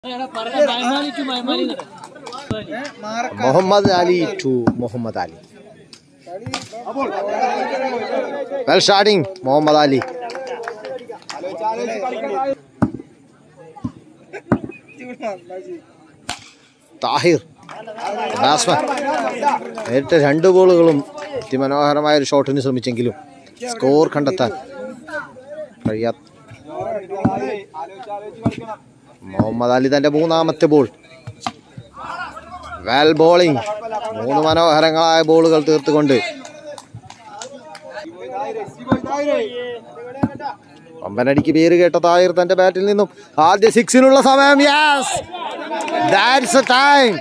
Muhammad Ali to Mohammad Ali well starting Mohammad Ali Tahir batsman നേരിട്ട് രണ്ട് ബോളുകളും അതിമനോഹരമായ ഒരു ഷോട്ടിന് ശ്രമിച്ചെങ്കിലും സ്കോർ കണ്ടെത്താൻ കഴിയാത്ത മുഹമ്മദ് അലി തന്റെ മൂന്നാമത്തെ ബോൾ വെൽ ബോളിംഗ് മൂന്ന് മനോഹരങ്ങളായ ബോളുകൾ തീർത്തുകൊണ്ട് പമ്പനടിക്ക് പേര് കേട്ട താഹിർ തന്റെ ബാറ്റിൽ നിന്നും ആദ്യ സിക്സിനുള്ള സമയം yes that's a time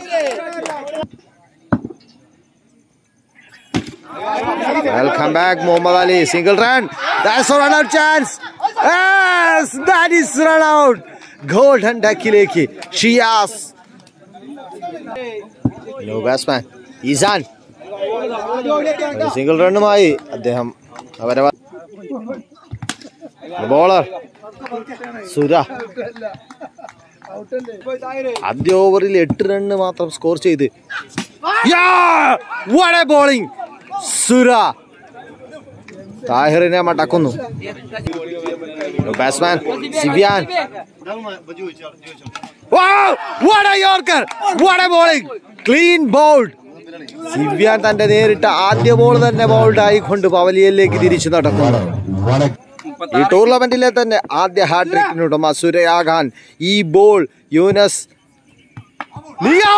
welcome back Muhammad Ali single run that's a run out chance yes that is run out golden ഡക്കിലേക്ക് ഷിയാസ് ന്യൂ ബാറ്റ്സ്മാൻ ഈസാൻ ഒരു സിംഗിൾ റണ്ണുമായി അദ്ദേഹം അവരെ ബോളർ സുര ആദ്യ ഓവറിൽ എട്ട് റണ്ണ് മാത്രം സ്കോർ ചെയ്ത് ബോളിംഗ് സുര താഹിറിനെ മടക്കുന്നു batsman Siviyan yorker bowling clean bowled Sivyan തന്റെ നേരിട്ട ആദ്യ ബോൾ തന്നെ ബൗൾഡ് ആയിക്കൊണ്ട് പവലിയനിലേക്ക് തിരിച്ചു നടക്കുന്നു ഈ ടൂർണമെന്റിലെ തന്നെ ആദ്യ ഹാട്രിക്കിനുടമ സുരയാഖാൻ ഈ ബോൾ യൂനസ് ലിയോ!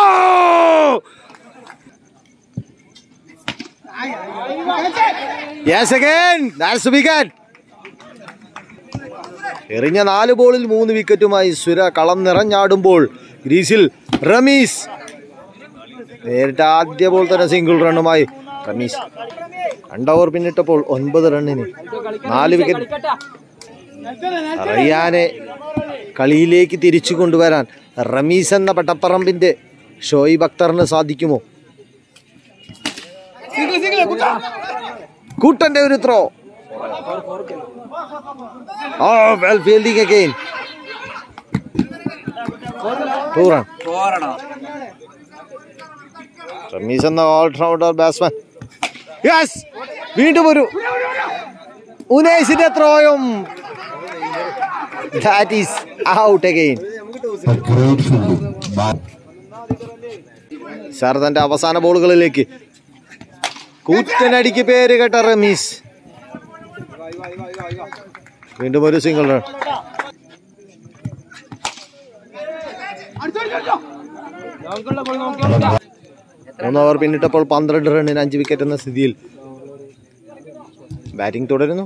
Yes again. That's the wicket. എറിഞ്ഞ നാല് ബോളിൽ മൂന്ന് വിക്കറ്റുമായി സുര കളം നിറഞ്ഞാടുമ്പോൾ ഗ്രീസിൽ റമീസ് നേരിട്ട ആദ്യ ബോൾ തന്നെ സിംഗിൾ റണ്ണുമായി റമീസ് രണ്ട് ഓവർ പിന്നിട്ടപ്പോൾ ഒൻപത് റണ്ണിന് നാല് വിക്കറ്റ് റയ്യാനെ കളിയിലേക്ക് തിരിച്ചു കൊണ്ടുവരാൻ റമീസ് എന്ന പട്ടപ്പറമ്പിന്റെ ഷോയിബ് അക്തറിന് സാധിക്കുമോ കൂട്ടന്റെ ഒരു throw oh well fielding again two run Ramees എന്ന ഓൾറൗണ്ടർ ബാറ്റ്സ്മാൻ യെസ് വീണ്ടും ഒരു ഉനേഷിന്റെ ത്രോയും that is out again A great fielding by sir തന്റെ അവസാന ബോളുകളിലേക്ക് കൂറ്റനടിക്ക് പേര് കേട്ട റമീസ് വീണ്ടും ഒരു സിംഗിൾ റൺ മൂന്ന് ഓവർ പിന്നിട്ടപ്പോൾ പന്ത്രണ്ട് റണ്ണിന് അഞ്ച് വിക്കറ്റ് എന്ന സ്ഥിതിയിൽ ബാറ്റിംഗ് തുടരുന്നു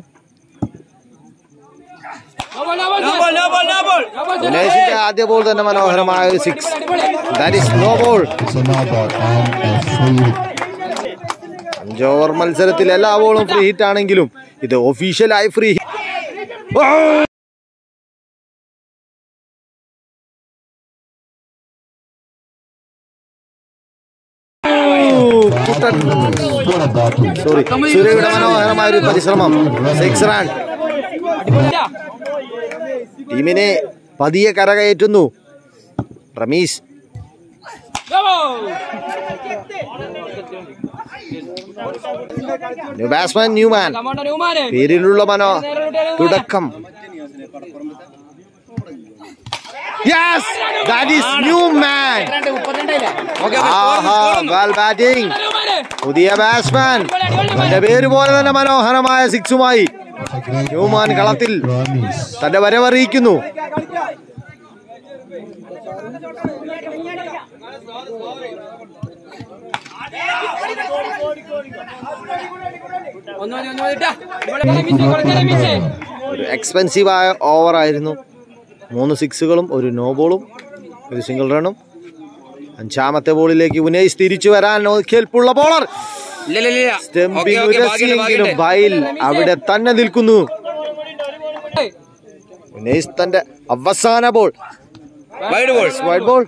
ഉനേഷിന്റെ ആദ്യ ബോൾ തന്നെ മനോഹരമായ ഒരു six that is no ball is another and a free അഞ്ച് ഓവർ മത്സരത്തിൽ എല്ലാ ബോളും ഫ്രീ ഹിറ്റ് ആണെങ്കിലും ഇത് ഒഫീഷ്യലായി free what a battle. Sorry സൂര്യയുടെ മനോഹരമായ ഒരു പരിശ്രമം സിക്സ് റൺ ടീമിനെ പതിയെ കരകയറ്റുന്നു Ramees new batsman new man പേരിലുള്ള മനോ തുടക്കം yes that is new man ആഹാ വെൽ ബാറ്റിംഗ് പുതിയ ബാറ്റ്സ്മാൻ തന്റെ പേര് പോലെ തന്നെ മനോഹരമായ സിക്സുമായി It's a great ന്യൂമാൻ കളത്തിൽ Ramis. തന്റെ വരവറിയിക്കുന്നു ഒരു എക്സ്പെൻസീവ് ആയ ഓവർ ആയിരുന്നു മൂന്ന് സിക്സുകളും ഒരു നോ ബോളും ഒരു സിംഗിൾ റണ്ണും അഞ്ചാമത്തെ ബോളിലേക്ക് ഉനൈസ് തിരിച്ചു വരാൻ കേൾപ്പുള്ള ബോളർ സ്റ്റെമ്പിംഗ് ഉരസിയെങ്കിലും ബൈൽ അവിടെ തന്നെ നിൽക്കുന്നു ഉനൈസ് തന്റെ അവസാന ബോൾ വൈഡ് ബോൾ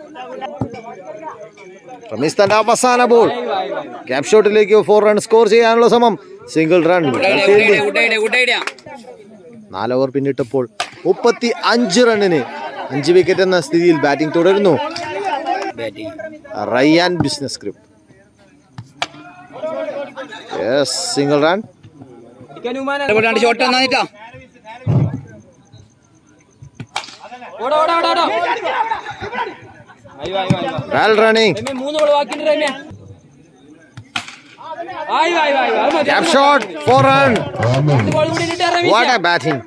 റമീസ് തന്റെ അവസാന ബോൾ ക്യാപ് ഷോട്ടിലേക്ക് ഫോർ റൺ സ്കോർ ചെയ്യാനുള്ള ശ്രമം സിംഗിൾ റൺ നാല് ഓവർ പിന്നിട്ടപ്പോൾ മുപ്പത്തി അഞ്ച് റണ്ണിന് അഞ്ച് വിക്കറ്റ് എന്ന സ്ഥിതിയിൽ ബാറ്റിംഗ് തുടരുന്നു Rayyan business group single run shot തന്നിട്ടാ ഓടാ ഓടാ ഓടാ ഓടാ അയ്യോ അയ്യോ അയ്യോ വെൽ റണ്ണിംഗ് രമ്യ മൂന്ന് ബോൾ ബാക്കിയുണ്ട് രമ്യ ആയി ആയി ആയി അത് മതി cap shot four run Raman. Ball കൂടി ഇട്ടിട്ട് Ramya what a batting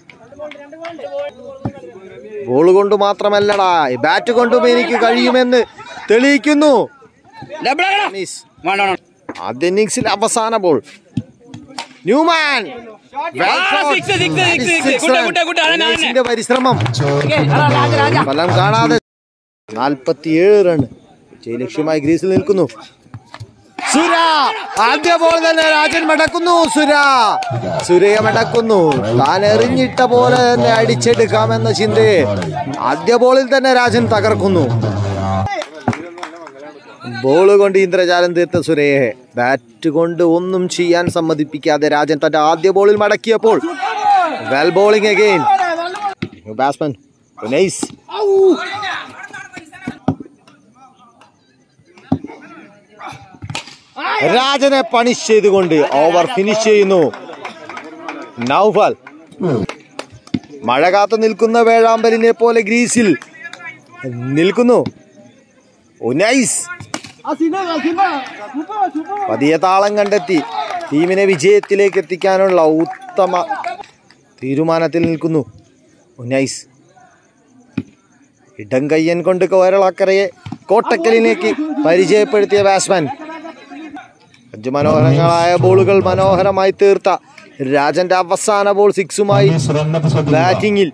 ball കൊണ്ട് മാത്രമല്ലടാ ബാറ്റ് കൊണ്ടും എനിക്ക് കഴിയുമെന്ന് തെളിയിക്കുന്നു ഡബിൾ ആകണം റമീസ്. വേണ്ട വേണ്ട ആദ്യ ഇന്നിംഗ്സിൽ അവസാന ബോൾ ന്യൂമാൻ Well ആ, shot. six, six, That six, is six. six കുട്ടാ, run. കുട്ടാ, കുട്ടാ, അതന്നെ, ഇന്നിംഗ്സിന്റെ പരിശ്രമം രാജ രാജ ഫലം കാണാതെ നാൽപ്പത്തിയേഴ് റൺ വിജയലക്ഷ്യമായി ഗ്രീസിൽ നിൽക്കുന്നു സുര ആദ്യ ബോൾ തന്നെ രാജൻ മടക്കുന്നു സുര സുരയെ മടക്കുന്നു താൻ എറിഞ്ഞിട്ട പോലെ തന്നെ അടിച്ചെടുക്കാമെന്ന ചിന്തയെ ആദ്യ ബോളിൽ തന്നെ രാജൻ തകർക്കുന്നു ബോൾ കൊണ്ട് ഇന്ദ്രജാലം തീർത്ത സുരയെ ബാറ്റ് കൊണ്ട് ഒന്നും ചെയ്യാൻ സമ്മതിപ്പിക്കാതെ രാജൻ തന്റെ ആദ്യ ബോളിൽ മടക്കിയപ്പോൾ well bowling again batsman nice രാജനെ പണിഷ് ചെയ്തുകൊണ്ട് ഓവർ ഫിനിഷ് ചെയ്യുന്നു നൗഫൽ മഴ കാത്തു നിൽക്കുന്ന വേഴാമ്പലിനെ പോലെ ഗ്രീസിൽ നിൽക്കുന്നു ഉനൈസ് പതിയെ താളം കണ്ടെത്തി ടീമിനെ വിജയത്തിലേക്ക് എത്തിക്കാനുള്ള ഉത്തമ തീരുമാനത്തിൽ നിൽക്കുന്നു ഉനൈസ് ഇടം കയ്യൻ കൊണ്ട് കോരളക്കരയെ കോട്ടക്കലിലേക്ക് പരിചയപ്പെടുത്തിയ ബാറ്റ്സ്മാൻ അഞ്ച് മനോഹരങ്ങളായ ബോളുകൾ മനോഹരമായി തീർത്ത രാജന്റെ അവസാന ബോൾ സിക്സുമായി Ramesh run up ശ്രദ്ധിക്കുക. ബാറ്റിംഗിൽ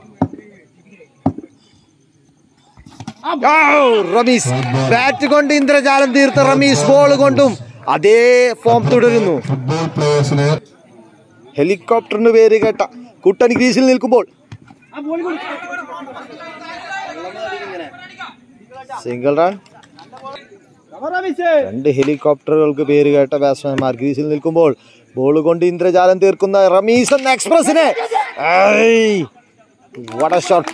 റമീസ് ബാറ്റ് കൊണ്ട് ഇന്ദ്രജാലം തീർത്ത റമീസ് ബോൾ കൊണ്ടും അതേ ഫോം തുടരുന്നു ഫുട്ബോൾ പ്ലേയേഴ്സിന് ഹെലികോപ്റ്ററിന് പേര് കേട്ട കുട്ടൻ ഗ്രീസിൽ നിൽക്കുമ്പോൾ സിംഗിൾ റൺ രണ്ട് ഹെലികോപ്റ്ററുകൾക്ക് പേര് കേട്ട ബാറ്റ്സ്മാൻമാർ ഗ്രീസിൽ നിൽക്കുമ്പോൾ ബോൾ കൊണ്ട് ഇന്ദ്രജാലം തീർക്കുന്ന റമീസ് എന്ന എക്സ്പ്രസിനെ വട ഷോട്ട്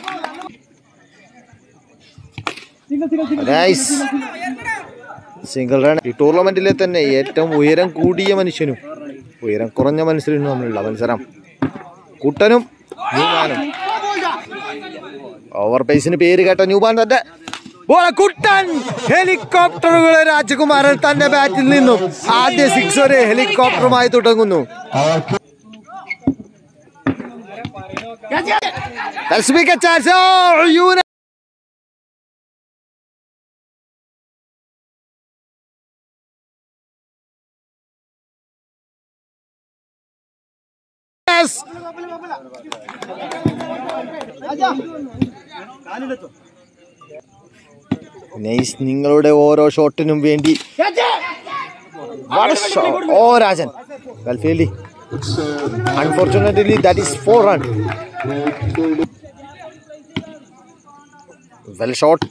നൈസ് സിംഗിൾ റൺ ഈ ടൂർണമെന്റിലെ തന്നെ ഏറ്റവും ഉയരം കൂടിയ മനുഷ്യനും ഉയരം കുറഞ്ഞ മനുഷ്യനും തമ്മിലുള്ള മത്സരം കുട്ടനും ന്യൂമാനും ഓവർ പേസിന് പേര് കേട്ട ന്യൂമാൻ തന്റെ ബോൾ കുട്ടൻ ഹെലികോപ്റ്ററുകളെ രാജകുമാരൻ തന്റെ ബാറ്റിൽ നിന്നും ആദ്യ സിക്സ് ഒരു ഹെലികോപ്റ്ററുമായി തുടങ്ങുന്നു അവർക്ക് Let's make a chance. Oh, Yunus. Yes. Nice നിങ്ങളുടെ ഓരോ ഷോട്ടിനും വേണ്ടി What a shot. Oh Rajan well fielding unfortunately that is four run well shot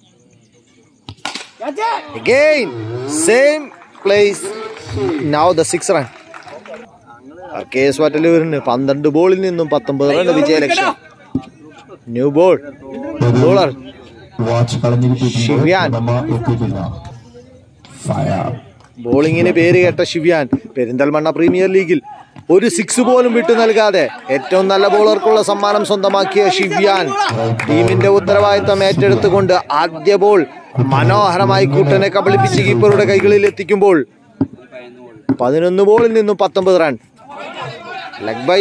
again same place now the six run കേസ് വറ്റലൂരിന് പന്ത്രണ്ട് ബോളിൽ നിന്നും പത്തൊമ്പത് റൺ വിജയലക്ഷ്യം ന്യൂ ബോൾ ബോളർ വാച്ച് കളഞ്ഞു കിട്ടിയിട്ടുണ്ട് ശിവ്യാൻ. ഉടമ എത്തിയിട്ടില്ല ഫയർ ബോളിങ്ങിന് പേര് കേട്ട ശിവ്യാൻ പെരിന്തൽമണ്ണ പ്രീമിയർ ലീഗിൽ ഒരു സിക്സ് പോലും വിട്ടു നൽകാതെ ഏറ്റവും നല്ല ബോളർക്കുള്ള സമ്മാനം സ്വന്തമാക്കിയ ശിവ്യാൻ ടീമിന്റെ ഉത്തരവാദിത്തം ഏറ്റെടുത്തുകൊണ്ട് ആദ്യ ബോൾ മനോഹരമായി കൂട്ടനെ കബളിപ്പിച്ച് കീപ്പറുടെ കൈകളിൽ എത്തിക്കുമ്പോൾ പതിനൊന്ന് ബോളിൽ നിന്നും പത്തൊമ്പത് റൺ ലെഗ് ബൈ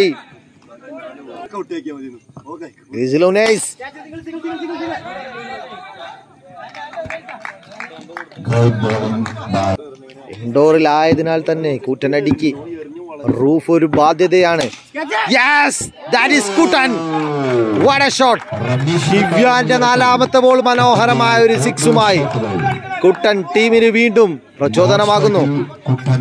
ഗ്രീസിലോനൈസ് ഗ്രേറ്റ് ബോളിംഗ് ബൈ ഇൻഡോറിലായതിനാൽ തന്നെ കൂറ്റനടിക്ക് റൂഫ് ഒരു ബാധ്യതയാണ് yes that is Kuttan what a shot ഷിവ്യാന്റെ നാലാമത്തെ ബോൾ മനോഹരമായ ഒരു സിക്സുമായി കുട്ടൻ ടീമിന് വീണ്ടും പ്രചോദനമാകുന്നു കുട്ടൻ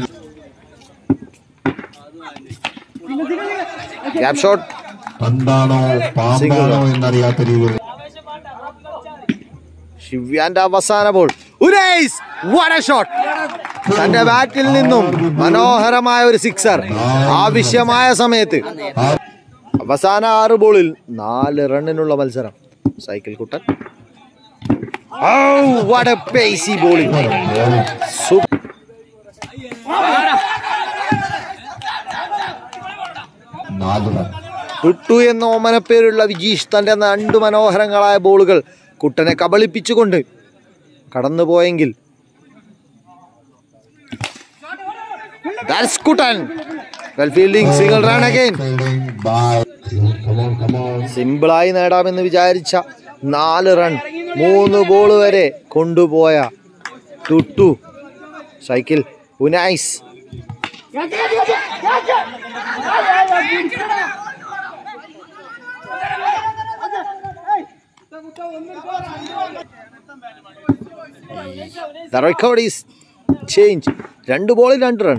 ഗ്യാപ് ഷോട്ട് എന്താണോ പാമ്പാണോ എന്നറിയാത്ത രീതിയിൽ ഷിവ്യാന്റെ അവസാന ball Urais what a shot തന്റെ ബാറ്റിൽ നിന്നും മനോഹരമായ ഒരു സിക്സർ ആവശ്യമായ സമയത്ത് ആ അവസാന ആറ് ബോളിൽ നാല് റണ്ണിനുള്ള മത്സരം cycle Kuttan Oh, what a pacey bowling. Super. നാല് റൺ ടുട്ടു എന്ന ഓമനപ്പേരുള്ള വിജീഷ് തന്റെ രണ്ട് മനോഹരങ്ങളായ ബോളുകൾ കുട്ടനെ കബളിപ്പിച്ചുകൊണ്ട് കടന്നുപോയെങ്കിൽ That's Kuttan well fielding single run again fielding by come on come on സിമ്പിളായി നേടാമെന്ന് വിചാരിച്ച നാല് റൺ മൂന്ന് ബോൾ വരെ കൊണ്ടുപോയ Tuttu cycle Unais The record is change. രണ്ട് ബോളിൽ രണ്ട് run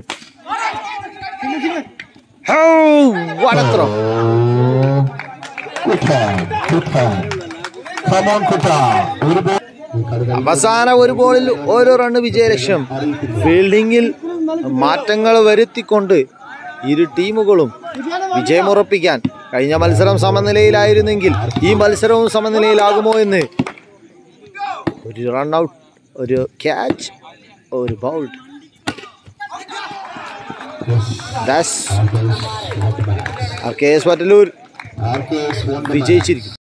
what a throw. Oh, Kuttan Kuttan come on കുട്ട ഒരു ball അവസാന ഒരു ബോളിൽ ഓരോ റണ്ണ് വിജയലക്ഷ്യം ഫീൽഡിങ്ങിൽ മാറ്റങ്ങൾ വരുത്തിക്കൊണ്ട് ഇരു ടീമുകളും വിജയമുറപ്പിക്കാൻ കഴിഞ്ഞ മത്സരം സമനിലയിലായിരുന്നെങ്കിൽ ഈ മത്സരവും സമനിലയിലാകുമോ എന്ന് ഒരു റൺ ഔട്ട് ഒരു ക്യാച്ച് ഒരു bowled R K S Pattalur RKS won the match. വിജയിച്ചിരിക്കും